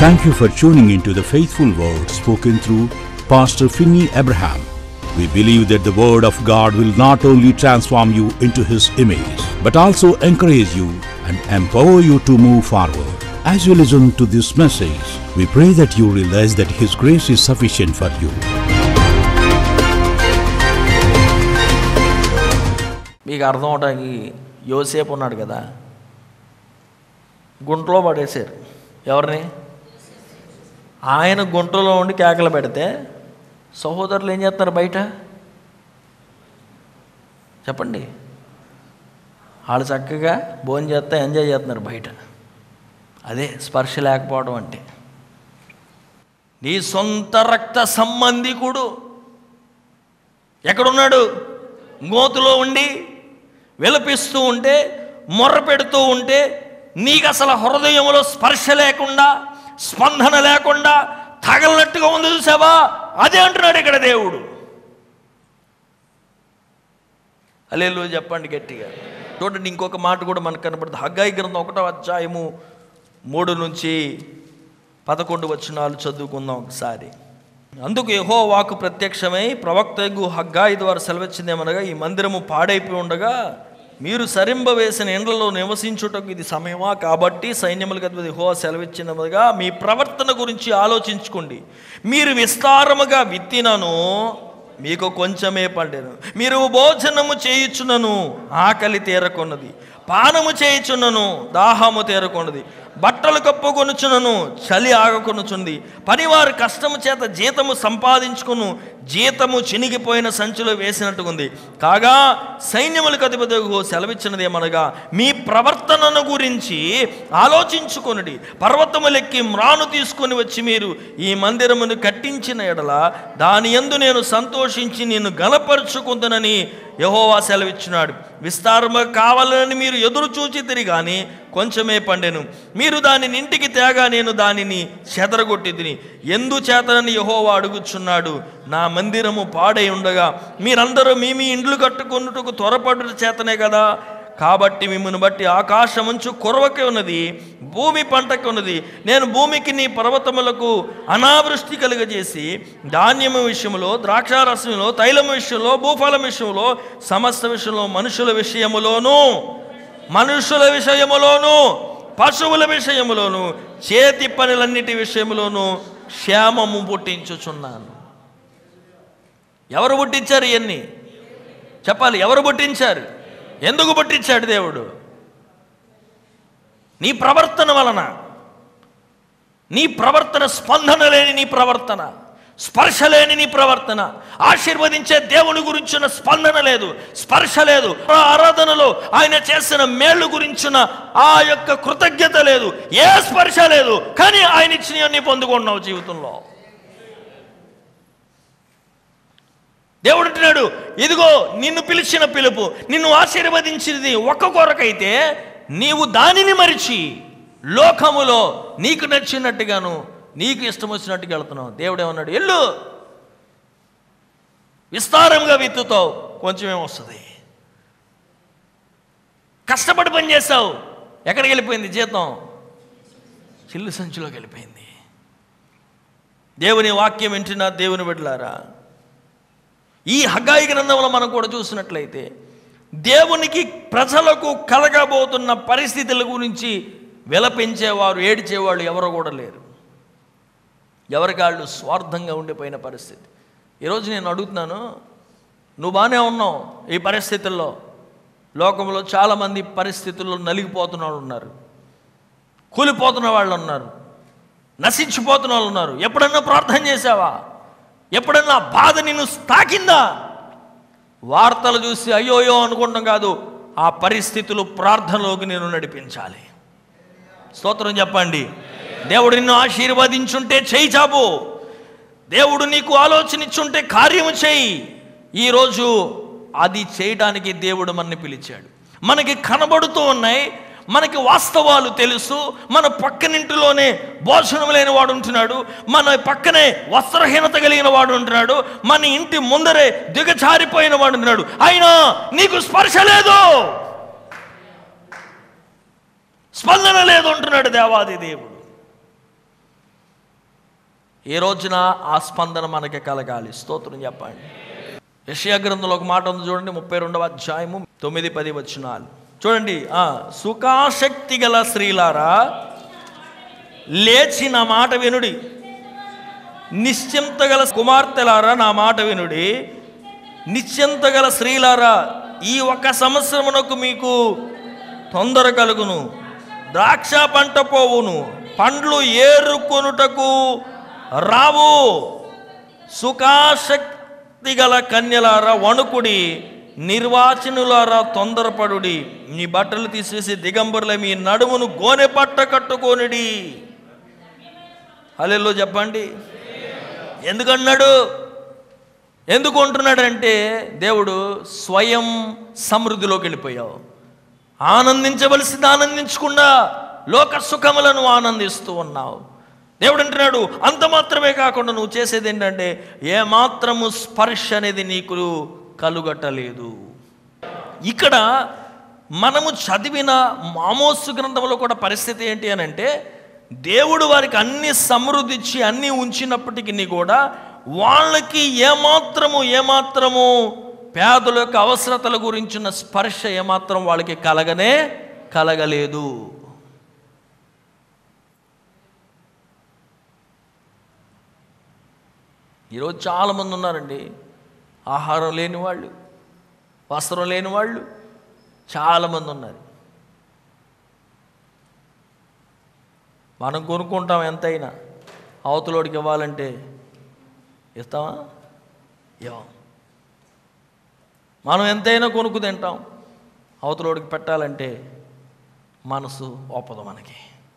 Thank you for tuning into the faithful word spoken through Pastor Finney Abraham. We believe that the word of God will not only transform you into his image, but also encourage you and empower you to move forward. As you listen to this message, we pray that you realize that his grace is sufficient for you. మీకు అర్థం అవడానికి యోసేపు ఉన్నాడు కదా గుంటలో పడేశారు ఎవరిని ఆయన గుంటలో ఉండి కేకలు పెడితే సహోదరులు ఏం చేస్తారు బయట చెప్పండి వాళ్ళు చక్కగా భోజనం చేస్తే ఎంజాయ్ చేస్తున్నారు బయట అదే స్పర్శ లేకపోవడం అంటే నీ సొంత రక్త సంబంధికుడు ఎక్కడున్నాడు గోతులో ఉండి విలపిస్తూ ఉంటే మొర్ర పెడుతూ ఉంటే నీకు అసలు హృదయంలో స్పర్శ లేకుండా స్పందన లేకుండా తగలనట్టుగా ఉంది చూసావా అదే అంటున్నాడు ఇక్కడ దేవుడు అలేలు చెప్పండి గట్టిగా చూడండి ఇంకొక మాట కూడా మనకు కనబడుతుంది హగ్గాయి గ్రంథం ఒకటో అధ్యాయము మూడు నుంచి పదకొండు వచనాలు చదువుకుందాం ఒకసారి అందుకు యహో వాకు ప్రత్యక్షమై ప్రవక్తగు హగ్గాయి ద్వారా సెలవిచ్చిందేమనగా ఈ మందిరము పాడైపోయి ఉండగా మీరు సరింబ వేసిన ఎండ్లలో నివసించుటకు ఇది సమయమా కాబట్టి సైన్యములకు అధిపతి హో సెలవిచ్చినదిగా మీ ప్రవర్తన గురించి ఆలోచించుకోండి మీరు విస్తారముగా విత్తినను మీకు కొంచెమే పండెను మీరు భోజనము చేయుచున్నను ఆకలి తీరకొన్నది పానము చేయుచున్నను దాహము తీరకొన్నది బట్టలు కప్పుకొనుచున్నను చలి ఆగకొనుచుంది పనివారు కష్టము చేత జీతము సంపాదించుకును జీతము చినిగిపోయిన సంచిలో వేసినట్టుకుంది కాగా సైన్యములకు అధిపతి సెలవిచ్చినది ఏమనగా మీ ప్రవర్తనను గురించి ఆలోచించుకొనుడి పర్వతములెక్కి మ్రాను తీసుకొని వచ్చి మీరు ఈ మందిరమును కట్టించిన ఎడల దాని యందు నేను సంతోషించి నేను గలపరుచుకుందునని యహోవా సెలవిచ్చినాడు విస్తారము కావాలని మీరు ఎదురు చూచి కానీ కొంచెమే పండెను మీరు దానిని ఇంటికి తేగా నేను దానిని చెదరగొట్టి తిని ఎందు చేతనని యహోవా అడుగుచున్నాడు నా మందిరము పాడై ఉండగా మీరందరూ మీ మీ ఇండ్లు కట్టుకొనుటకు త్వరపడు చేతనే కదా కాబట్టి మిమ్మల్ని బట్టి ఆకాశమంచు కురవకి ఉన్నది భూమి పంటకి ఉన్నది నేను భూమికి నీ పర్వతములకు అనావృష్టి కలుగజేసి ధాన్యము విషయంలో ద్రాక్షారసంలో తైలము విషయంలో భూఫలం విషయంలో సమస్త విషయంలో మనుషుల విషయములోనూ మనుషుల విషయములోనూ పశువుల విషయములోను చేతి పనులన్నిటి విషయములోను క్షేమము పుట్టించుచున్నాను ఎవరు పుట్టించారు ఇవన్నీ చెప్పాలి ఎవరు పుట్టించారు ఎందుకు పుట్టించాడు దేవుడు నీ ప్రవర్తన వలన నీ ప్రవర్తన స్పందన లేని నీ ప్రవర్తన స్పర్శ లేని నీ ప్రవర్తన ఆశీర్వదించే దేవుని గురించిన స్పందన లేదు స్పర్శ లేదు ఆ ఆరాధనలో ఆయన చేసిన మేళ్ళు గురించిన ఆ యొక్క కృతజ్ఞత లేదు ఏ స్పర్శ లేదు కానీ ఆయన ఇచ్చినవన్నీ పొందుకున్నావు జీవితంలో దేవుడు అంటున్నాడు ఇదిగో నిన్ను పిలిచిన పిలుపు నిన్ను ఆశీర్వదించినది ఒక్క కొరకైతే నీవు దానిని మరిచి లోకములో నీకు నచ్చినట్టుగాను నీకు ఇష్టం వచ్చినట్టుగా వెళ్తున్నావు దేవుడు ఏమన్నాడు ఎల్లు విస్తారంగా విత్తుతావు కొంచెం వస్తుంది కష్టపడి పని చేస్తావు ఎక్కడికి వెళ్ళిపోయింది జీతం చిల్లు సంచిలోకి వెళ్ళిపోయింది దేవుని వాక్యం వింటున్నా దేవుని బిడ్డలారా ఈ హగాయి గ్రంథంలో మనం కూడా చూసినట్లయితే దేవునికి ప్రజలకు కలగబోతున్న పరిస్థితుల గురించి విలపించేవారు ఏడిచేవాళ్ళు ఎవరు కూడా లేరు ఎవరికాళ్ళు స్వార్థంగా ఉండిపోయిన పరిస్థితి ఈరోజు నేను అడుగుతున్నాను నువ్వు బాగానే ఉన్నావు ఈ పరిస్థితుల్లో లోకంలో చాలామంది పరిస్థితుల్లో నలిగిపోతున్న వాళ్ళు ఉన్నారు కూలిపోతున్న వాళ్ళు ఉన్నారు నశించిపోతున్న వాళ్ళు ఉన్నారు ఎప్పుడన్నా ప్రార్థన చేసావా ఎప్పుడన్నా బాధ నిన్ను తాకిందా వార్తలు చూసి అయ్యోయో అనుకుంటాం కాదు ఆ పరిస్థితులు ప్రార్థనలోకి నేను నడిపించాలి స్తోత్రం చెప్పండి దేవుడు నిన్ను ఆశీర్వదించుంటే చేయి చాపు దేవుడు నీకు ఆలోచన ఇచ్చుంటే కార్యము చేయి ఈరోజు అది చేయడానికి దేవుడు మనని పిలిచాడు మనకి కనబడుతూ ఉన్నాయి మనకి వాస్తవాలు తెలుసు మన పక్కనింటిలోనే భోజనం లేని వాడు ఉంటున్నాడు మన పక్కనే వస్త్రహీనత కలిగిన వాడు ఉంటున్నాడు మన ఇంటి ముందరే దిగజారిపోయిన వాడు ఉంటున్నాడు అయినా నీకు స్పర్శ లేదు స్పందన లేదు అంటున్నాడు దేవాది దేవుడు ఈ రోజున ఆ స్పందన మనకి కలగాలి స్తోత్రం చెప్పండి యషయా గ్రంథంలో ఒక మాట ఉంది చూడండి ముప్పై రెండవ అధ్యాయము తొమ్మిది పది వచ్చినాలు చూడండి ఆ సుఖాశక్తి గల స్త్రీలారా లేచి నా మాట వినుడి నిశ్చింత గల కుమార్తెలారా నా మాట వినుడి నిశ్చింత గల స్త్రీలారా ఈ ఒక్క సంవత్సరమునకు మీకు తొందర కలుగును ద్రాక్ష పంట పోవును పండ్లు ఏరుకొనుటకు రావు సుఖాశక్తి గల కన్యలారా వణుకుడి నిర్వాచనులారా తొందరపడుడి మీ బట్టలు తీసేసి దిగంబరుల మీ నడుమును గోనె పట్ట కట్టుకోనిడి హలెల్లో చెప్పండి ఎందుకన్నాడు ఎందుకు అంటున్నాడంటే దేవుడు స్వయం సమృద్ధిలోకి వెళ్ళిపోయావు ఆనందించవలసింది ఆనందించకుండా లోక సుఖములను ఆనందిస్తూ ఉన్నావు దేవుడు అంటున్నాడు అంత మాత్రమే కాకుండా నువ్వు చేసేది ఏంటంటే ఏమాత్రము స్పర్శ అనేది నీకు కలుగట్టలేదు ఇక్కడ మనము చదివిన మామోసు గ్రంథంలో కూడా పరిస్థితి ఏంటి అని అంటే దేవుడు వారికి అన్ని సమృద్ధి ఇచ్చి అన్నీ ఉంచినప్పటికీ కూడా వాళ్ళకి ఏమాత్రము ఏమాత్రము పేదల యొక్క అవసరతల గురించిన స్పర్శ ఏమాత్రం వాళ్ళకి కలగనే కలగలేదు ఈరోజు చాలామంది ఉన్నారండి ఆహారం లేని వాళ్ళు వస్త్రం లేని వాళ్ళు చాలామంది ఉన్నారు మనం కొనుక్కుంటాం ఎంతైనా అవతలోడికి ఇవ్వాలంటే ఇస్తామా ఇవ్వం మనం ఎంతైనా కొనుక్కు తింటాం అవతలోడికి పెట్టాలంటే మనసు ఒప్పదు మనకి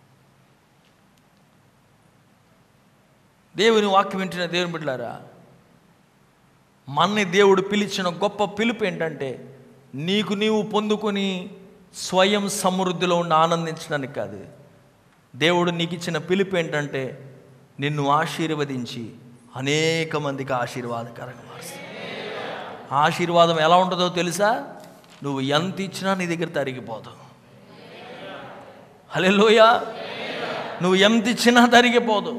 దేవుని వాక్యం వింటున్న దేవుని బిడ్డలారా మన్ని దేవుడు పిలిచిన గొప్ప పిలుపు ఏంటంటే నీకు నీవు పొందుకొని స్వయం సమృద్ధిలో ఉండి ఆనందించడానికి కాదు దేవుడు నీకు ఇచ్చిన పిలుపు ఏంటంటే నిన్ను ఆశీర్వదించి అనేక మందికి ఆశీర్వాదకరంగా మారుస్తాడు ఆశీర్వాదం ఎలా ఉంటుందో తెలుసా నువ్వు ఎంత ఇచ్చినా నీ దగ్గర తరిగిపోదు హలెలోయ నువ్వు ఎంత ఇచ్చినా తరిగిపోదు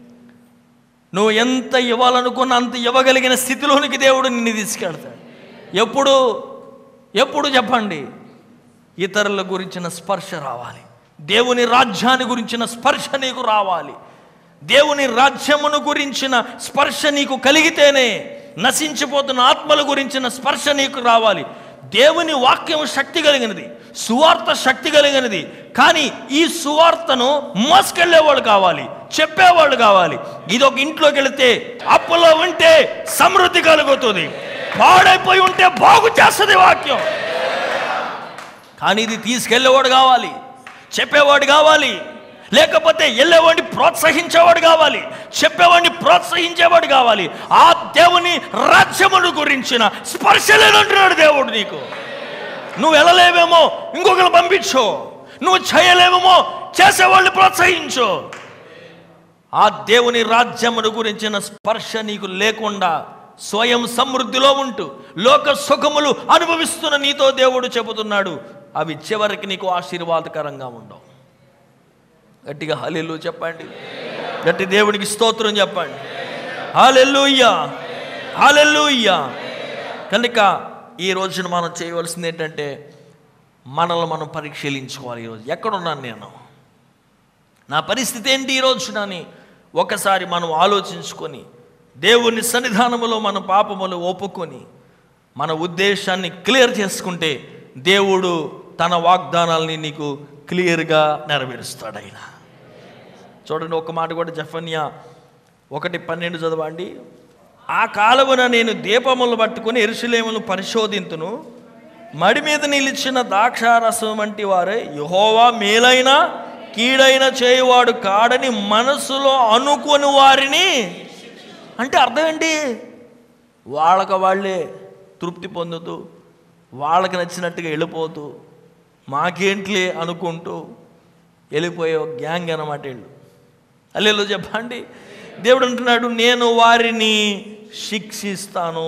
నువ్వు ఎంత ఇవ్వాలనుకున్న అంత ఇవ్వగలిగిన స్థితిలోనికి దేవుడు నిన్ను తీసుకెళ్తాడు ఎప్పుడు ఎప్పుడు చెప్పండి ఇతరుల గురించిన స్పర్శ రావాలి దేవుని రాజ్యాన్ని గురించిన స్పర్శ నీకు రావాలి దేవుని రాజ్యమును గురించిన స్పర్శ నీకు కలిగితేనే నశించిపోతున్న ఆత్మల గురించిన స్పర్శ నీకు రావాలి దేవుని వాక్యం శక్తి కలిగినది సువార్త శక్తి కలిగినది కానీ ఈ సువార్తను మోసుకెళ్ళేవాళ్ళు కావాలి చెప్పేవాళ్ళు కావాలి ఇది ఒక ఇంట్లోకి వెళితే అప్పులో ఉంటే సమృద్ధి కలుగుతుంది పాడైపోయి ఉంటే బాగు చేస్తుంది వాక్యం కానీ ఇది తీసుకెళ్ళేవాడు కావాలి చెప్పేవాడు కావాలి లేకపోతే వెళ్ళేవాడిని ప్రోత్సహించేవాడు కావాలి చెప్పేవాడిని ప్రోత్సహించేవాడు కావాలి ఆ దేవుని రాజ్యమును గురించిన స్పర్శ లేదంటున్నాడు దేవుడు నీకు నువ్వు వెళ్ళలేవేమో ఇంకొకరు పంపించు నువ్వు చేయలేవేమో చేసేవాళ్ళని ప్రోత్సహించు ఆ దేవుని రాజ్యమును గురించిన స్పర్శ నీకు లేకుండా స్వయం సమృద్ధిలో ఉంటూ లోక సుఖములు అనుభవిస్తున్న నీతో దేవుడు చెబుతున్నాడు అవి చివరికి నీకు ఆశీర్వాదకరంగా ఉండవు గట్టిగా హలెల్లు చెప్పండి గట్టి దేవునికి స్తోత్రం చెప్పండి హాలెల్లుయ్యా హాలెల్లుయ్యా కనుక ఈ రోజున మనం చేయవలసింది ఏంటంటే మనల్ని మనం పరిశీలించుకోవాలి ఈరోజు ఎక్కడున్నాను నేను నా పరిస్థితి ఏంటి ఈ రోజునని ఒకసారి మనం ఆలోచించుకొని దేవుని సన్నిధానములో మన పాపములు ఒప్పుకొని మన ఉద్దేశాన్ని క్లియర్ చేసుకుంటే దేవుడు తన వాగ్దానాల్ని నీకు క్లియర్గా నెరవేరుస్తాడు ఆయన చూడండి ఒక మాట కూడా జఫన్యా ఒకటి పన్నెండు చదవండి ఆ కాలమున నేను దీపములు పట్టుకుని ఎరుసలేములు పరిశోధింతును మడి మీద నిలిచిన ద్రాక్షారసం వంటి వారే యహోవా మేలైన కీడైన చేయువాడు కాడని మనసులో అనుకొని వారిని అంటే అర్థం ఏంటి వాళ్ళకి వాళ్ళే తృప్తి పొందుతూ వాళ్ళకి నచ్చినట్టుగా వెళ్ళిపోతూ మాకేంట్లే అనుకుంటూ వెళ్ళిపోయే ఒక గ్యాంగ్ అన్నమాట వీళ్ళు అల్లెలో చెప్పండి దేవుడు అంటున్నాడు నేను వారిని శిక్షిస్తాను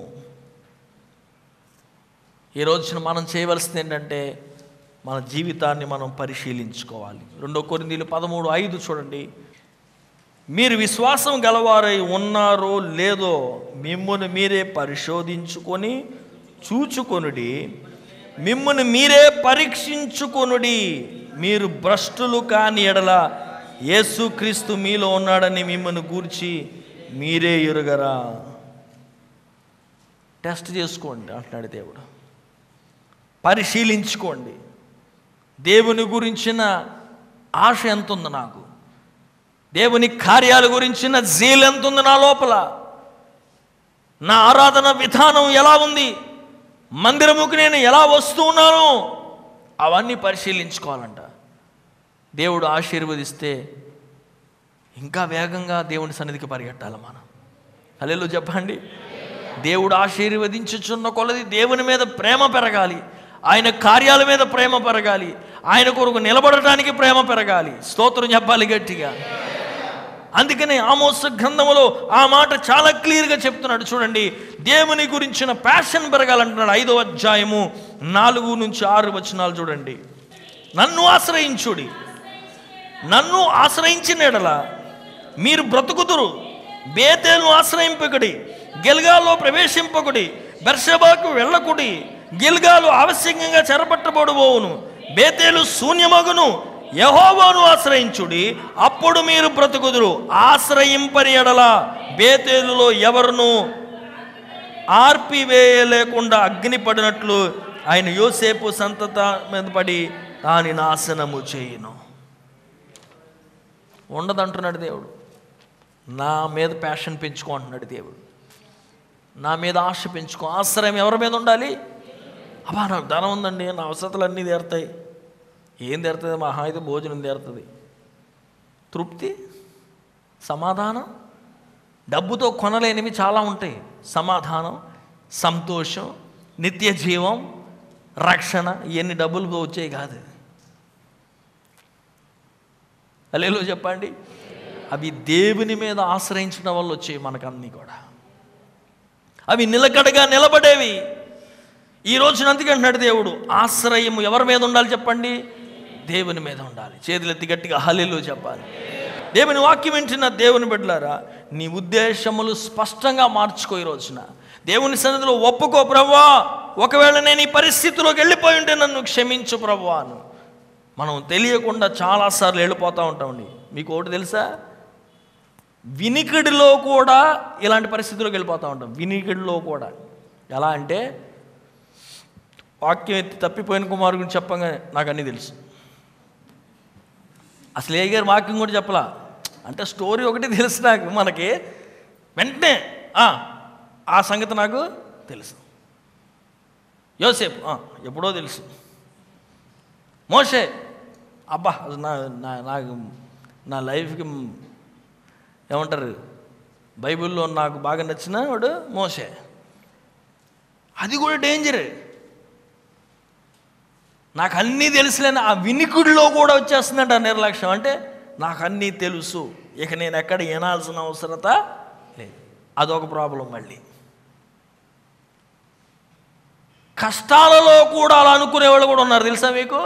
ఈ రోజున మనం చేయవలసింది ఏంటంటే మన జీవితాన్ని మనం పరిశీలించుకోవాలి రెండో కొరిందీలు పదమూడు ఐదు చూడండి మీరు విశ్వాసం గలవారై ఉన్నారో లేదో మిమ్మును మీరే పరిశోధించుకొని చూచుకొనుడి మిమ్మును మీరే పరీక్షించుకొనుడి మీరు భ్రష్టులు కాని ఎడల యేసుక్రీస్తు మీలో ఉన్నాడని మిమ్మల్ని గూర్చి మీరే ఎరుగరా టెస్ట్ చేసుకోండి అంటున్నాడు దేవుడు పరిశీలించుకోండి దేవుని గురించిన ఆశ ఎంత ఉంది నాకు దేవుని కార్యాల గురించిన జీల్ ఎంత ఉంది నా లోపల నా ఆరాధన విధానం ఎలా ఉంది మందిరముకు నేను ఎలా వస్తూ ఉన్నాను అవన్నీ పరిశీలించుకోవాలంట దేవుడు ఆశీర్వదిస్తే ఇంకా వేగంగా దేవుని సన్నిధికి పరిగెట్టాలి మనం అల్లెలు చెప్పండి దేవుడు ఆశీర్వదించుచున్న కొలది దేవుని మీద ప్రేమ పెరగాలి ఆయన కార్యాల మీద ప్రేమ పెరగాలి ఆయన కొరకు నిలబడటానికి ప్రేమ పెరగాలి స్తోత్రం చెప్పాలి గట్టిగా అందుకనే ఆమోస గ్రంథములో ఆ మాట చాలా క్లియర్గా చెప్తున్నాడు చూడండి దేవుని గురించిన ప్యాషన్ పెరగాలంటున్నాడు ఐదో అధ్యాయము నాలుగు నుంచి ఆరు వచనాలు చూడండి నన్ను ఆశ్రయించుడి నన్ను ఆశ్రయించిన ఎడల మీరు బ్రతుకుదురు బేతేను ఆశ్రయింపకుడి గిల్గాల్లో ప్రవేశింపకుడి బెర్షబాకు వెళ్ళకుడి గిల్గాలు ఆవశ్యకంగా చెరపట్టబడుబోవును బేతేలు శూన్యమగును యహోవాను ఆశ్రయించుడి అప్పుడు మీరు బ్రతుకుదురు ఆశ్రయింపని ఎడల బేతేలులో ఎవరును ఆర్పివేయలేకుండా అగ్ని పడినట్లు ఆయన యోసేపు సంతత మీద పడి దాని నాశనము చేయును ఉండదంటున్నాడు దేవుడు నా మీద ప్యాషన్ పెంచుకో అంటున్నాడు దేవుడు నా మీద ఆశ పెంచుకో ఆశ్రయం ఎవరి మీద ఉండాలి అబ్బా నాకు ధనం ఉందండి నా అవసరతలు అన్నీ తీరుతాయి ఏం తీరుతుంది మహా అయితే భోజనం తీరుతుంది తృప్తి సమాధానం డబ్బుతో కొనలేనివి చాలా ఉంటాయి సమాధానం సంతోషం నిత్య జీవం రక్షణ ఇవన్నీ డబ్బులు వచ్చాయి కాదు అలేలో చెప్పండి అవి దేవుని మీద ఆశ్రయించడం వల్ల వచ్చాయి మనకన్నీ కూడా అవి నిలకడగా నిలబడేవి ఈ రోజున అందుకే అంటున్నాడు దేవుడు ఆశ్రయం ఎవరి మీద ఉండాలి చెప్పండి దేవుని మీద ఉండాలి చేతులెత్తి గట్టిగా హలేలు చెప్పాలి దేవుని వాక్యం వింటున్న దేవుని బిడ్డలారా నీ ఉద్దేశములు స్పష్టంగా మార్చుకో ఈ రోజున దేవుని సన్నిధిలో ఒప్పుకో ప్రవ్వా ఒకవేళ నేను ఈ పరిస్థితిలోకి వెళ్ళిపోయి ఉంటే నన్ను క్షమించు ప్రవ్వా అను మనం తెలియకుండా చాలాసార్లు వెళ్ళిపోతూ ఉంటామండి మీకు ఒకటి తెలుసా వినికిడిలో కూడా ఇలాంటి పరిస్థితుల్లోకి వెళ్ళిపోతూ ఉంటాం వినికిడిలో కూడా ఎలా అంటే వాక్యం ఎత్తి తప్పిపోయిన కుమారు గురించి చెప్పగానే నాకు అన్నీ తెలుసు అసలు ఏ గారు వాక్యం కూడా చెప్పలా అంటే స్టోరీ ఒకటి తెలుసు నాకు మనకి వెంటనే "ఆ, ఆ సంగతి నాకు తెలుసు యోసేపు "ఆ, ఎప్పుడో తెలుసు మోషే అబ్బా అది నా నా నాకు నా లైఫ్కి ఏమంటారు బైబిల్లో నాకు బాగా నచ్చిన వాడు మోసే అది కూడా డేంజరే నాకు అన్నీ తెలుసులేని ఆ వినికుడిలో కూడా వచ్చేస్తుందంట ఆ నిర్లక్ష్యం అంటే నాకు అన్నీ తెలుసు ఇక నేను ఎక్కడ వినాల్సిన అవసరత లేదు అదొక ప్రాబ్లం మళ్ళీ కష్టాలలో కూడా అలా అనుకునే వాళ్ళు కూడా ఉన్నారు తెలుసా మీకు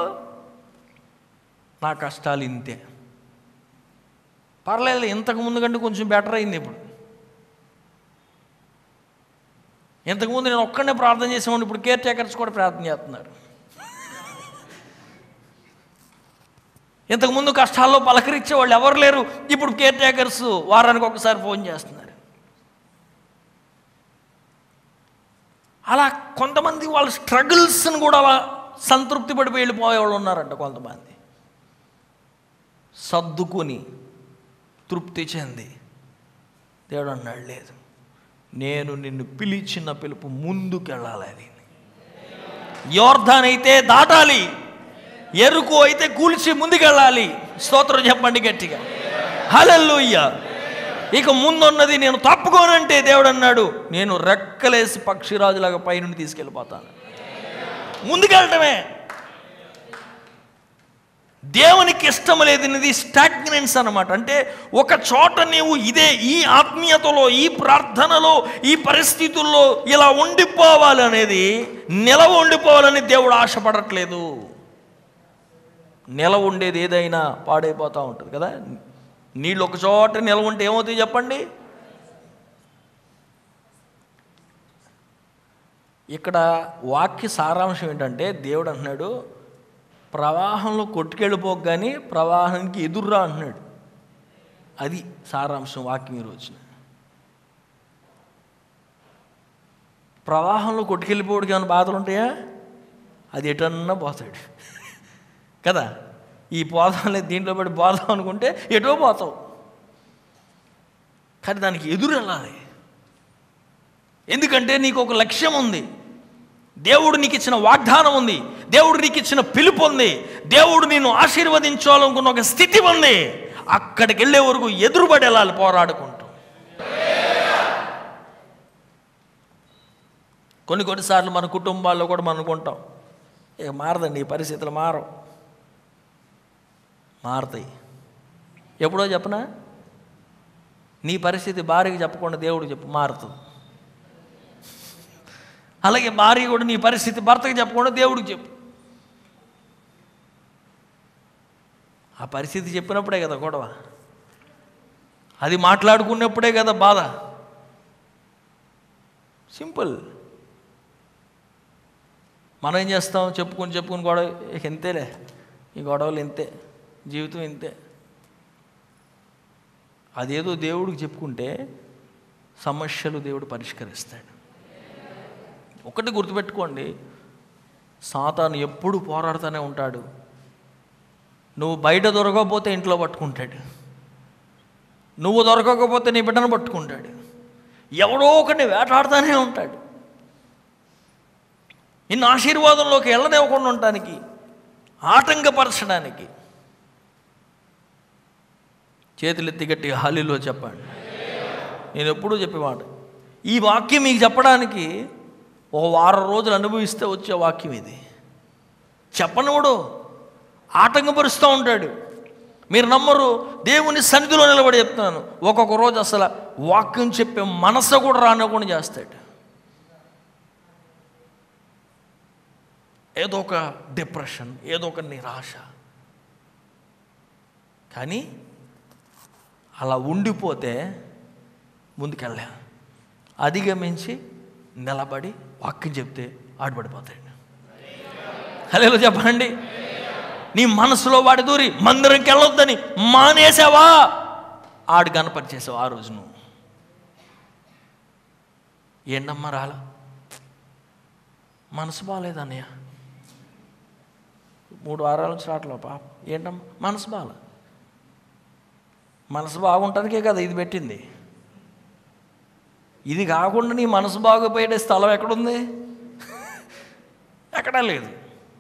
నా కష్టాలు ఇంతే పర్లేదు ఇంతకు ముందు కంటే కొంచెం బెటర్ అయింది ఇప్పుడు ఇంతకుముందు నేను ఒక్కడనే ప్రార్థన చేసేవాడిని ఇప్పుడు కేర్ టేకర్స్ కూడా ప్రార్థన చేస్తున్నారు ఇంతకుముందు కష్టాల్లో పలకరించే వాళ్ళు ఎవరు లేరు ఇప్పుడు కేర్ టేకర్స్ వారానికి ఒకసారి ఫోన్ చేస్తున్నారు అలా కొంతమంది వాళ్ళ స్ట్రగుల్స్ని కూడా అలా సంతృప్తి పడిపోయి వెళ్ళిపోయే వాళ్ళు ఉన్నారంట కొంతమంది సర్దుకుని తృప్తి చెంది దేవుడు అన్నాడు లేదు నేను నిన్ను పిలిచిన పిలుపు ముందుకెళ్ళాలి అది యోర్ధాన్ అయితే దాటాలి ఎరుకు అయితే కూల్చి ముందుకెళ్ళాలి స్తోత్రం చెప్పండి గట్టిగా హలెల్లుయ్య ఇక ముందున్నది నేను తప్పుకోనంటే దేవుడు అన్నాడు నేను రెక్కలేసి పక్షిరాజులాగా పైనుండి తీసుకెళ్ళిపోతాను ముందుకెళ్ళటమే దేవునికి ఇష్టం లేదనేది స్టాగ్నెన్స్ అన్నమాట అంటే ఒక చోట నీవు ఇదే ఈ ఆత్మీయతలో ఈ ప్రార్థనలో ఈ పరిస్థితుల్లో ఇలా ఉండిపోవాలి అనేది నిలవ ఉండిపోవాలని దేవుడు ఆశపడట్లేదు నిలవ ఉండేది ఏదైనా పాడైపోతూ ఉంటుంది కదా నీళ్ళు ఒక చోట నిల్వ ఉంటే ఏమవుతాయి చెప్పండి ఇక్కడ వాక్య సారాంశం ఏంటంటే దేవుడు అంటున్నాడు ప్రవాహంలో కొట్టుకెళ్ళిపోక కానీ ప్రవాహానికి ఎదుర్రా అంటున్నాడు అది సారాంశం వాక్యం ఈరోజు ప్రవాహంలో కొట్టుకెళ్ళిపోవడానికి ఏమైనా బాధలు ఉంటాయా అది ఎటన్నా పోతాడు కదా ఈ పోదాంలే దీంట్లో పడి పోదాం అనుకుంటే ఎటో పోతావు కానీ దానికి ఎదురు వెళ్ళాలి ఎందుకంటే నీకు ఒక లక్ష్యం ఉంది దేవుడు నీకు ఇచ్చిన వాగ్దానం ఉంది దేవుడు నీకు ఇచ్చిన పిలుపు ఉంది దేవుడు నిన్ను ఆశీర్వదించాలనుకున్న ఒక స్థితి ఉంది అక్కడికి వెళ్ళే వరకు ఎదురుబడి వెళ్ళాలి పోరాడుకుంటూ కొన్ని కొన్నిసార్లు మన కుటుంబాల్లో కూడా మనం అనుకుంటాం ఇక మారదండి ఈ పరిస్థితులు మారవు మారతాయి ఎప్పుడో చెప్పనా నీ పరిస్థితి భార్యకి చెప్పకుండా దేవుడు చెప్పు మారుతుంది అలాగే భార్య కూడా నీ పరిస్థితి భర్తకి చెప్పకుండా దేవుడికి చెప్పు ఆ పరిస్థితి చెప్పినప్పుడే కదా గొడవ అది మాట్లాడుకున్నప్పుడే కదా బాధ సింపుల్ మనం ఏం చేస్తాం చెప్పుకొని చెప్పుకొని గొడవ ఇక ఇంతేలే ఈ గొడవలు ఇంతే జీవితం ఇంతే అదేదో దేవుడికి చెప్పుకుంటే సమస్యలు దేవుడు పరిష్కరిస్తాడు ఒకటి గుర్తుపెట్టుకోండి సాతాను ఎప్పుడు పోరాడుతూనే ఉంటాడు నువ్వు బయట దొరకకపోతే ఇంట్లో పట్టుకుంటాడు నువ్వు దొరకకపోతే నీ బిడ్డను పట్టుకుంటాడు ఎవడో ఒకరిని వేటాడుతూనే ఉంటాడు నిన్ను ఆశీర్వాదంలోకి వెళ్ళనివ్వకుండా ఉండటానికి ఆటంకపరచడానికి చేతులెత్తి గట్టిగా హాలీలో చెప్పండి నేను ఎప్పుడూ చెప్పేవాడు ఈ వాక్యం మీకు చెప్పడానికి ఒక వారం రోజులు అనుభవిస్తే వచ్చే వాక్యం ఇది చెప్పనివాడు ఆటంకపరుస్తూ ఉంటాడు మీరు నమ్మరు దేవుని సన్నిధిలో నిలబడి చెప్తున్నాను ఒక్కొక్క రోజు అసలు వాక్యం చెప్పే మనసు కూడా రానివ్వకుండా చేస్తాడు ఏదో ఒక డిప్రెషన్ ఏదో ఒక నిరాశ కానీ అలా ఉండిపోతే ముందుకెళ్ళా అధిగమించి నిలబడి వాక్యం చెప్తే ఆడబడిపోతాడు హలో చెప్పండి నీ మనసులో వాడి దూరి మందిరంకి వెళ్ళొద్దని మానేసావా ఆడు కనపరిచేసావు ఆ రోజు నువ్వు ఏంటమ్మా రాలా మనసు బాగాలేదన్నయ్య మూడు వారాల నుంచి రావట్లే పాప ఏంటమ్మా మనసు బాగా మనసు బాగుంటానికే కదా ఇది పెట్టింది ఇది కాకుండా నీ మనసు బాగుపోయే స్థలం ఎక్కడుంది ఎక్కడా లేదు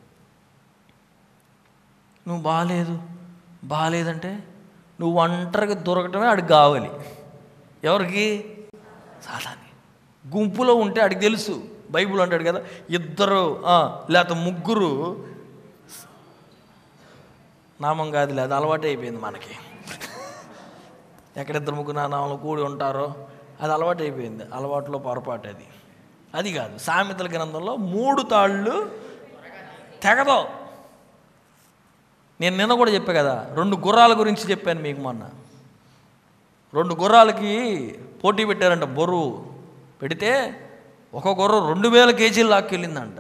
నువ్వు బాగాలేదు బాగాలేదంటే నువ్వు ఒంటరిగా దొరకటమే ఆడికి కావాలి ఎవరికి సాధాని గుంపులో ఉంటే ఆడికి తెలుసు బైబుల్ అంటాడు కదా ఇద్దరు ఆ, లేకపోతే ముగ్గురు నామం కాదు లేదు అలవాటే అయిపోయింది మనకి ఎక్కడిద్దరు ముగ్గురు నా నామంలో కూడి ఉంటారో అది అలవాటు అయిపోయింది అలవాటులో పొరపాటు అది అది కాదు సామెతల గ్రంథంలో మూడు తాళ్ళు తెగదో నేను నిన్న కూడా చెప్పా కదా రెండు గుర్రాల గురించి చెప్పాను మీకు మొన్న రెండు గుర్రాలకి పోటీ పెట్టారంట బరువు పెడితే ఒక గుర్రం రెండు వేల కేజీలు లాక్కెళ్ళిందంట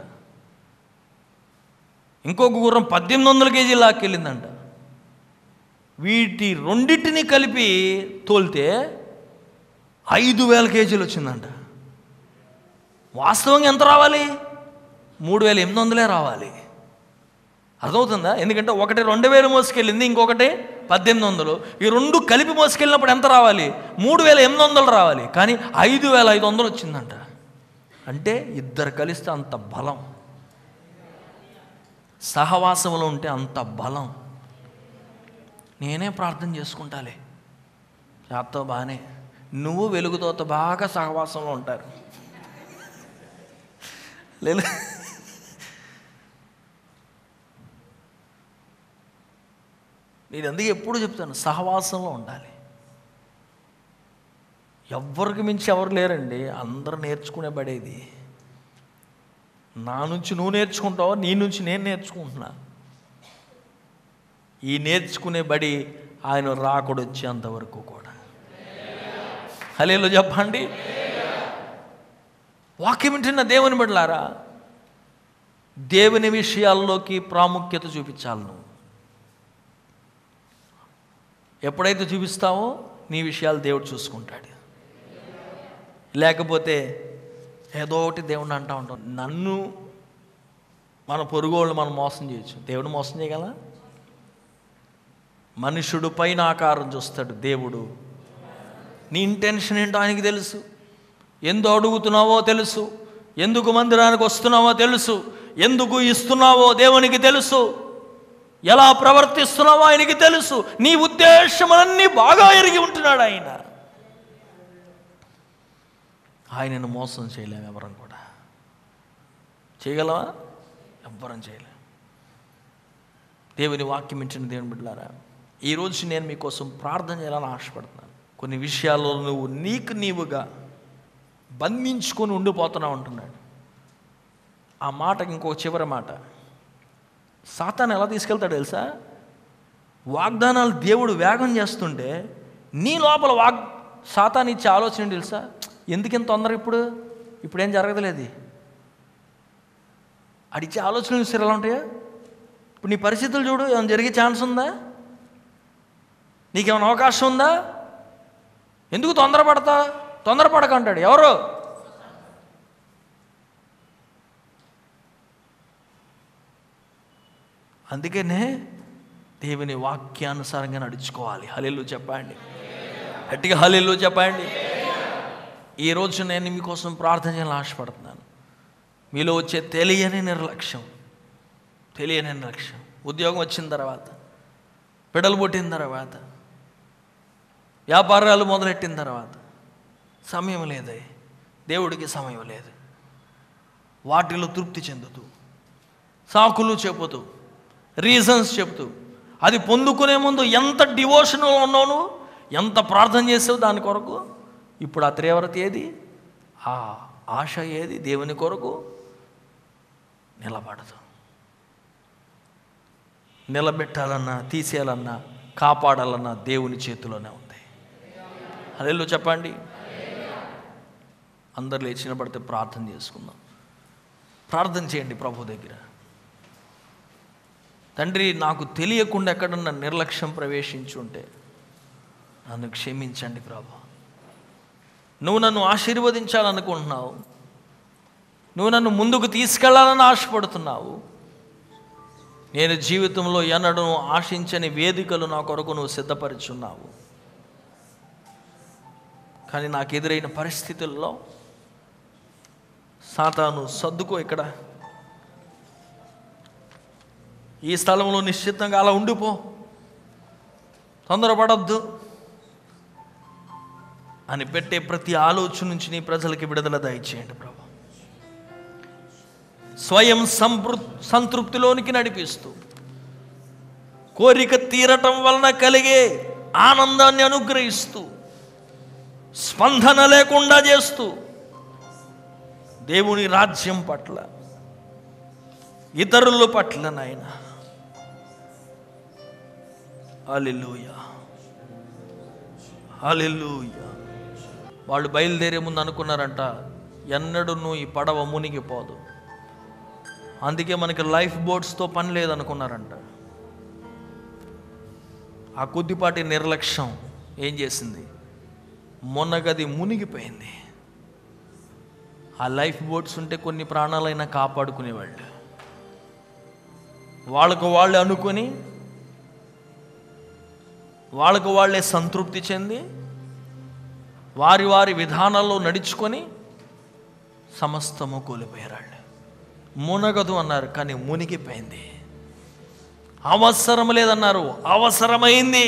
ఇంకొక గుర్రం పద్దెనిమిది వందల కేజీలు లాక్కెళ్ళిందంట వీటి రెండింటిని కలిపి తోలితే ఐదు వేల కేజీలు వచ్చిందంట వాస్తవంగా ఎంత రావాలి మూడు వేల ఎనిమిది వందలే రావాలి అర్థమవుతుందా ఎందుకంటే ఒకటి రెండు వేలు మోసుకెళ్ళింది ఇంకొకటి పద్దెనిమిది వందలు ఈ రెండు కలిపి మోసుకెళ్ళినప్పుడు ఎంత రావాలి మూడు వేల ఎనిమిది వందలు రావాలి కానీ ఐదు వేల ఐదు వందలు వచ్చిందంట అంటే ఇద్దరు కలిస్తే అంత బలం సహవాసంలో ఉంటే అంత బలం నేనే ప్రార్థన చేసుకుంటాలే చేత్తో బాగానే నువ్వు వెలుగుతోతో బాగా సహవాసంలో ఉంటారు లేదు నేను అందుకే ఎప్పుడు చెప్తాను సహవాసంలో ఉండాలి ఎవ్వరికి మించి ఎవరు లేరండి అందరూ నేర్చుకునే పడేది నా నుంచి నువ్వు నేర్చుకుంటావు నీ నుంచి నేను నేర్చుకుంటున్నా ఈ నేర్చుకునే బడి ఆయన రాకుడు వచ్చేంత వరకు కూడా హలేలో చెప్పండి వాక్యం వింటున్న దేవుని బిడ్డలారా దేవుని విషయాల్లోకి ప్రాముఖ్యత చూపించాలి నువ్వు ఎప్పుడైతే చూపిస్తావో నీ విషయాలు దేవుడు చూసుకుంటాడు లేకపోతే ఏదో ఒకటి దేవుడిని అంటా ఉంటాం నన్ను మన పొరుగు వాళ్ళు మనం మోసం చేయొచ్చు దేవుడు మోసం చేయగల మనుషుడు పైన ఆకారం చూస్తాడు దేవుడు నీ ఇంటెన్షన్ ఏంటో ఆయనకి తెలుసు ఎందు అడుగుతున్నావో తెలుసు ఎందుకు మందిరానికి వస్తున్నావో తెలుసు ఎందుకు ఇస్తున్నావో దేవునికి తెలుసు ఎలా ప్రవర్తిస్తున్నావో ఆయనకి తెలుసు నీ ఉద్దేశములన్నీ బాగా ఎరిగి ఉంటున్నాడు ఆయన ఆయనను మోసం చేయలేము ఎవరం కూడా చేయగలవా ఎవ్వరం చేయలేం దేవుని వాక్యం ఇచ్చిన దేవుని బిడ్డలారా ఈరోజు నేను మీకోసం ప్రార్థన చేయాలని ఆశపడుతున్నాను కొన్ని విషయాల్లో నువ్వు నీకు నీవుగా బంధించుకొని ఉండిపోతున్నావు అంటున్నాడు ఆ మాటకి ఇంకో చివరి మాట సాతాను ఎలా తీసుకెళ్తాడు తెలుసా వాగ్దానాలు దేవుడు వేగం చేస్తుంటే నీ లోపల వాగ్ సాతాను ఇచ్చే ఆలోచన ఏంటి తెలుసా ఎందుకు తొందర ఇప్పుడు ఇప్పుడు ఏం జరగదులేదు అడిచే ఆలోచనలు చూస్తే ఎలా ఉంటాయా ఇప్పుడు నీ పరిస్థితులు చూడు ఏమైనా జరిగే ఛాన్స్ ఉందా నీకేమైనా అవకాశం ఉందా ఎందుకు తొందరపడతా తొందరపడక అంటాడు ఎవరు అందుకనే దేవుని వాక్యానుసారంగా నడుచుకోవాలి హలీలు చెప్పండి గట్టిగా హలీలు చెప్పండి ఈరోజు నేను మీకోసం ప్రార్థన చేయాలని ఆశపడుతున్నాను మీలో వచ్చే తెలియని నిర్లక్ష్యం తెలియని నిర్లక్ష్యం ఉద్యోగం వచ్చిన తర్వాత పిడలు పుట్టిన తర్వాత వ్యాపారాలు మొదలెట్టిన తర్వాత సమయం లేదే దేవుడికి సమయం లేదు వాటిలో తృప్తి చెందుతూ సాకులు చెబుతూ రీజన్స్ చెబుతూ అది పొందుకునే ముందు ఎంత డివోషన్లో ఉన్నావు నువ్వు ఎంత ప్రార్థన చేసావు దాని కొరకు ఇప్పుడు ఆ తీవ్రత ఏది ఆ ఆశ ఏది దేవుని కొరకు నిలబడదు నిలబెట్టాలన్నా తీసేయాలన్నా కాపాడాలన్నా దేవుని చేతిలోనే ఉంది అదేలో చెప్పండి అందరు లేచిన పడితే ప్రార్థన చేసుకుందాం ప్రార్థన చేయండి ప్రభు దగ్గర తండ్రి నాకు తెలియకుండా ఎక్కడన్నా నిర్లక్ష్యం ప్రవేశించుంటే నన్ను క్షమించండి ప్రభు నువ్వు నన్ను ఆశీర్వదించాలనుకుంటున్నావు నువ్వు నన్ను ముందుకు తీసుకెళ్లాలని ఆశపడుతున్నావు నేను జీవితంలో ఎన్నడూ ఆశించని వేదికలు నా కొరకు నువ్వు సిద్ధపరిచున్నావు కానీ నాకు ఎదురైన పరిస్థితుల్లో సాతాను సర్దుకో ఇక్కడ ఈ స్థలంలో నిశ్చితంగా అలా ఉండిపో తొందరపడద్దు అని పెట్టే ప్రతి ఆలోచన నుంచి నీ ప్రజలకి విడుదల దయచేయండి ప్రభు స్వయం సంతృ సంతృప్తిలోనికి నడిపిస్తూ కోరిక తీరటం వలన కలిగే ఆనందాన్ని అనుగ్రహిస్తూ స్పందన లేకుండా చేస్తూ దేవుని రాజ్యం పట్ల ఇతరుల పట్ల నాయన అలెలుయ అలెలుయ వాళ్ళు బయలుదేరే ముందు అనుకున్నారంట ఎన్నడూ ఈ పడవ మునిగిపోదు అందుకే మనకి లైఫ్ బోట్స్తో పని లేదనుకున్నారంట ఆ కొద్దిపాటి నిర్లక్ష్యం ఏం చేసింది మొన్నగది మునిగిపోయింది ఆ లైఫ్ బోట్స్ ఉంటే కొన్ని ప్రాణాలైనా కాపాడుకునేవాళ్ళు వాళ్ళకు వాళ్ళే అనుకొని వాళ్ళకు వాళ్ళే సంతృప్తి చెంది వారి వారి విధానాల్లో నడుచుకొని సమస్తము కోల్పోయారు మునగదు అన్నారు కానీ మునిగిపోయింది అవసరం లేదన్నారు అవసరమైంది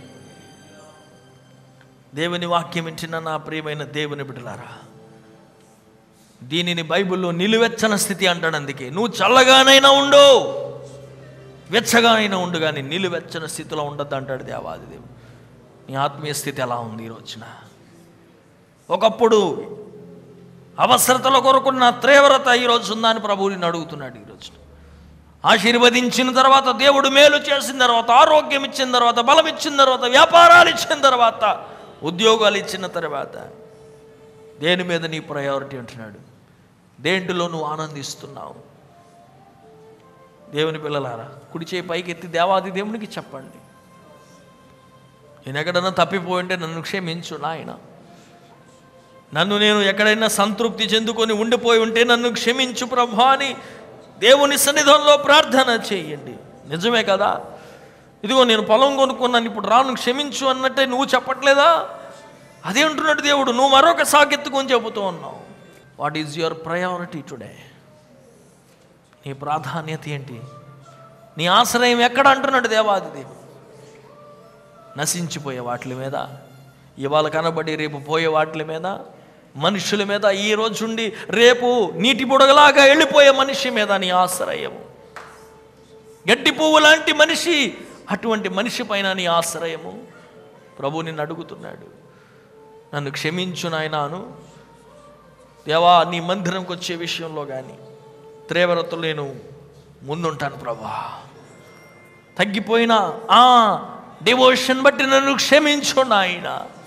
దేవుని వాక్యం ఇచ్చిన నా ప్రియమైన దేవుని బిడ్డలారా దీనిని బైబిల్లో నిలువెచ్చని స్థితి అంటాడు అందుకే నువ్వు చల్లగానైనా ఉండు వెచ్చగానైనా ఉండు కానీ నిలువెచ్చని స్థితిలో ఉండద్దు అంటాడు దేవాది దేవుడు నీ ఆత్మీయ స్థితి ఎలా ఉంది ఈ రోజున ఒకప్పుడు అవసరతల కొరకు నా తీవ్రత ఈరోజు ఉందా అని ప్రభువు నిన్ను అడుగుతున్నాడు ఈరోజు ఆశీర్వదించిన తర్వాత దేవుడు మేలు చేసిన తర్వాత ఆరోగ్యం ఇచ్చిన తర్వాత బలం ఇచ్చిన తర్వాత వ్యాపారాలు ఇచ్చిన తర్వాత ఉద్యోగాలు ఇచ్చిన తర్వాత దేని మీద నీ ప్రయారిటీ అంటున్నాడు దేంటిలో నువ్వు ఆనందిస్తున్నావు దేవుని పిల్లలారా కుడి చేయి పైకి ఎత్తి దేవాది దేవునికి చెప్పండి నేను ఎక్కడన్నా తప్పిపోయి ఉంటే నన్ను క్షమించు నాయన నన్ను నేను ఎక్కడైనా సంతృప్తి చెందుకొని ఉండిపోయి ఉంటే నన్ను క్షమించు ప్రభా అని దేవుని సన్నిధంలో ప్రార్థన చేయండి నిజమే కదా ఇదిగో నేను పొలం కొనుక్కున్నాను ఇప్పుడు రాను క్షమించు అన్నట్టే నువ్వు చెప్పట్లేదా అదే అంటున్నాడు దేవుడు నువ్వు మరొక సాకెత్తుకొని చెబుతూ ఉన్నావు what is your priority today నీ ప్రాధాన్యత ఏంటి నీ ఆశ్రయం ఎక్కడ అంటున్నాడు దేవాది దేవుడు నశించిపోయే వాటి మీద ఇవాళ కనబడి రేపు పోయే వాటి మీద మనుషుల మీద ఈ రోజుండి రేపు నీటి బుడగలాగా వెళ్ళిపోయే మనిషి మీద నీ ఆశ్రయము గడ్డి పువ్వు లాంటి మనిషి అటువంటి మనిషి పైన నీ ఆశ్రయము ప్రభు నిన్ను అడుగుతున్నాడు నన్ను క్షమించు నాయనాను దేవా నీ మందిరంకి వచ్చే విషయంలో కానీ త్రేవరతలు నేను ముందుంటాను ప్రభా తగ్గిపోయిన ఆ డివోషన్ బట్టి నన్ను క్షమించు నాయన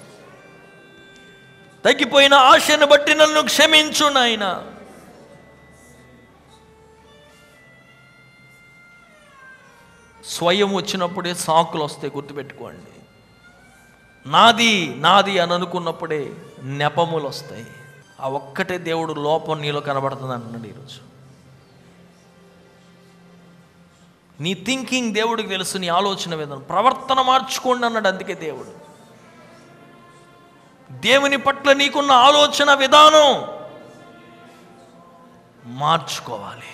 తగ్గిపోయిన ఆశను బట్టి నన్ను క్షమించు నాయన స్వయం వచ్చినప్పుడే సాకులు వస్తాయి గుర్తుపెట్టుకోండి నాది నాది అని అనుకున్నప్పుడే నెపములు వస్తాయి ఆ ఒక్కటే దేవుడు లోపం నీలో కనబడుతుంది అంటున్నాడు ఈరోజు నీ థింకింగ్ దేవుడికి తెలుసు నీ ఆలోచన విధానం ప్రవర్తన మార్చుకోండి అన్నాడు అందుకే దేవుడు దేవుని పట్ల నీకున్న ఆలోచన విధానం మార్చుకోవాలి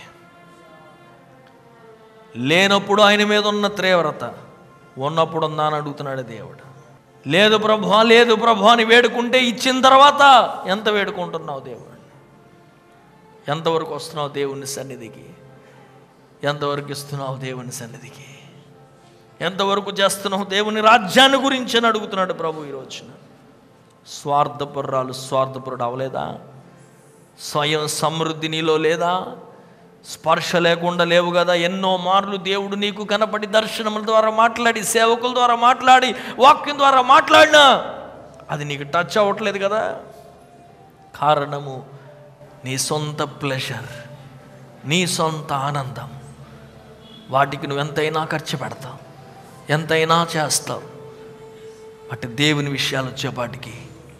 లేనప్పుడు ఆయన మీద ఉన్న తీవ్రత ఉన్నప్పుడు ఉందా అని అడుగుతున్నాడు దేవుడు లేదు ప్రభా లేదు ప్రభా అని వేడుకుంటే ఇచ్చిన తర్వాత ఎంత వేడుకుంటున్నావు దేవుడు ఎంతవరకు వస్తున్నావు దేవుని సన్నిధికి ఎంతవరకు ఇస్తున్నావు దేవుని సన్నిధికి ఎంతవరకు చేస్తున్నావు దేవుని రాజ్యాన్ని గురించి అని అడుగుతున్నాడు ప్రభు ఈ రోజున స్వార్థపరురాలు స్వార్థపరుడు అవలేదా స్వయం సమృద్ధి నీలో లేదా స్పర్శ లేకుండా లేవు కదా ఎన్నో మార్లు దేవుడు నీకు కనపడి దర్శనముల ద్వారా మాట్లాడి సేవకుల ద్వారా మాట్లాడి వాక్యం ద్వారా మాట్లాడినా అది నీకు టచ్ అవ్వట్లేదు కదా కారణము నీ సొంత ప్లెజర్ నీ సొంత ఆనందం వాటికి నువ్వు ఎంతైనా ఖర్చు పెడతావు ఎంతైనా చేస్తావు అటు దేవుని విషయాలు వచ్చేపాటికి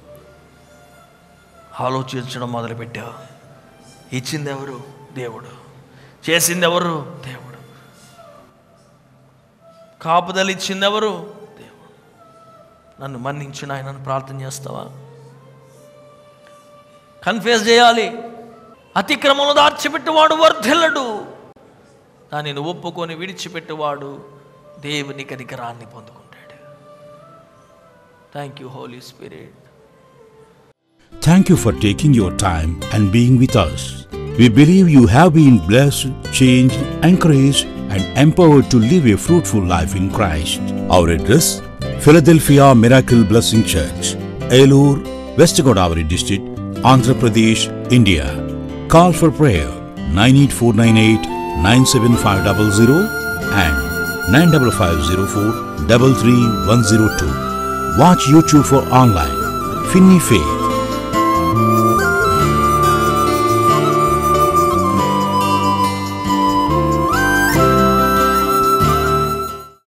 ఆలోచించడం మొదలుపెట్టావు ఇచ్చింది ఎవరు దేవుడు చేసింది ఎవరు దేవుడు కాపుదల ఇచ్చింది ఎవరు దేవుడు నన్ను మన్నించిన ఆయనను ప్రార్థన చేస్తావా కన్ఫ్యూజ్ చేయాలి అతిక్రమను దార్చిపెట్టేవాడు వర్ధిల్లడు దానిని ఒప్పుకొని విడిచిపెట్టేవాడు దేవుని కనికరాన్ని పొందుకుంటాడు thank you Holy Spirit Thank you for taking your time and being with us. We believe you have been blessed, changed, encouraged, and empowered to live a fruitful life in Christ. Our address Philadelphia Miracle Blessing Church, Elur, West Godavari District, Andhra Pradesh, India. Call for prayer 98498 97500 and 95504 33102. Watch YouTube for online. Finny Faith